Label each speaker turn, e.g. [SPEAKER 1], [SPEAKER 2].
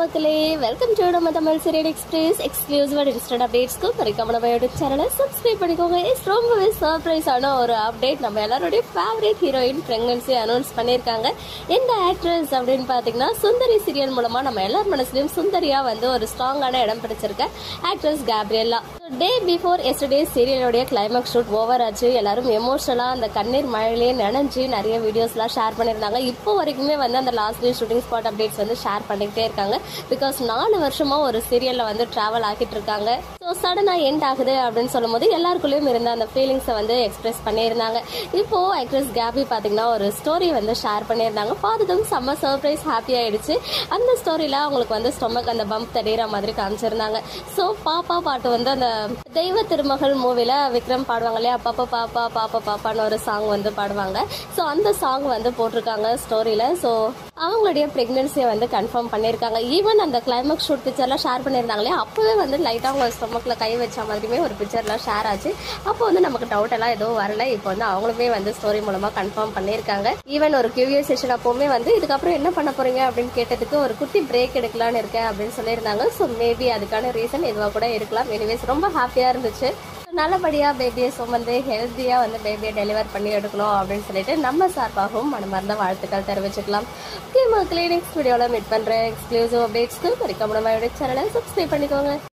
[SPEAKER 1] மக்களே welcome to நம்ம Tamil serial express exclusive instant அப்டேட்ஸ்க்கு மறக்காம நம்ம யூடியூப் சேனலை சப்ஸ்கிரைப் பண்ணிக்கோங்க இஸ் ரொம்பவே சர்ப்ரைஸான ஒரு அப்டேட் நம்ம எல்லாருடைய ஃபேவரட் ஹீரோயின் பிரெக்னன்சி அனௌன்ஸ் பண்ணியிருக்காங்க எந்த ஆக்ட்ரஸ் அப்படின்னு பார்த்தீங்கன்னா சுந்தரி சீரியல் மூலமா நம்ம எல்லார் மனசுலயும் சுந்தரியா வந்து ஒரு ஸ்ட்ராங்கான இடம் பிடிச்சிருக்க actress Gabriella day before yesterday சீரியலோடைய கிளைமேக்ஸ் ஷூட் ஓவர் ஆச்சு எல்லாரும் எமோஷனலாக அந்த கண்ணீர் மழையிலே நனைஞ்சு நிறைய வீடியோஸ்லாம் ஷேர் பண்ணியிருந்தாங்க இப்போ வரைக்குமே வந்து அந்த last day shooting spot updates வந்து ஷேர் பண்ணிக்கிட்டே இருக்காங்க பிகாஸ் நாலு வருஷமா ஒரு சீரியலில் வந்து ட்ராவல் ஆகிட்டு இருக்காங்க ஸோ சடனாக எண்ட் ஆகுது அப்படின்னு சொல்லும்போது எல்லாருக்குள்ளேயும் இருந்த அந்த ஃபீலிங்ஸை வந்து எக்ஸ்பிரஸ் பண்ணியிருந்தாங்க இப்போ ஆக்ட்ரஸ் கேபி பார்த்தீங்கன்னா ஒரு ஸ்டோரி வந்து ஷேர் பண்ணியிருந்தாங்க பார்த்ததும் செம்ம சர்ப்ரைஸ் ஹாப்பி ஆயிடுச்சு அந்த ஸ்டோரியில் அவங்களுக்கு வந்து ஸ்டொமக் அந்த பம்ப் தெரியற மாதிரி காமிச்சிருந்தாங்க ஸோ பாப்பா பாட்டு வந்து அந்த தெய்வ திருமகள் மூவில விக்ரம் பாடுவாங்க இல்லையா பாப்பா பாப்பா பாப்பா பாப்பான்னு ஒரு சாங் வந்து பாடுவாங்க ஸோ அந்த சாங் வந்து போட்டிருக்காங்க ஸ்டோரியில ஸோ அவங்களுடைய ப்ரெக்னென்சியை வந்து கன்ஃபார்ம் பண்ணியிருக்காங்க ஈவன் அந்த கிளைமேக்ஸ் ஷூட் பிக்சர்லாம் ஷேர் பண்ணியிருந்தாங்க இல்லையா அப்போவே வந்து லைட்டாக அவங்க ஸ்டொமக்கில் கை வச்ச மாதிரியுமே ஒரு பிக்சர்லாம் ஷேர் ஆச்சு அப்போ வந்து நமக்கு டவுட் எல்லாம் எதுவும் வரல இப்போ வந்து அவங்களுமே வந்து ஸ்டோரி மூலமாக கன்ஃபார்ம் பண்ணியிருக்காங்க ஈவன் ஒரு கியூஏ செஷன் அப்போவுமே வந்து இதுக்கப்புறம் என்ன பண்ண போறீங்க அப்படின்னு கேட்டதுக்கு ஒரு குட்டி பிரேக் எடுக்கலாம்னு இருக்கேன் அப்படின்னு சொல்லியிருந்தாங்க ஸோ மேபி அதுக்கான ரீசன் இதுவாக கூட இருக்கலாம் எனிவேஸ் ரொம்ப ஹாப்பியாக இருந்துச்சு நல்லபடியாக பேபியை சுமந்து ஹெல்த்தியாக வந்து பேபியை டெலிவர் பண்ணி எடுக்கணும் அப்படின்னு சொல்லிட்டு நம்ம சார்பாகவும் மனமார்ந்த வாழ்த்துக்கள் தெரிவிச்சுக்கலாம் ஓகே மக்களே நெக்ஸ்ட் வீடியோவில் மீட் பண்ணுறேன் எக்ஸ்க்ளூசிவ் அப்டேட்ஸ்க்கு மறக்காம நம்ம சேனலை சப்ஸ்கிரைப் பண்ணிக்கோங்க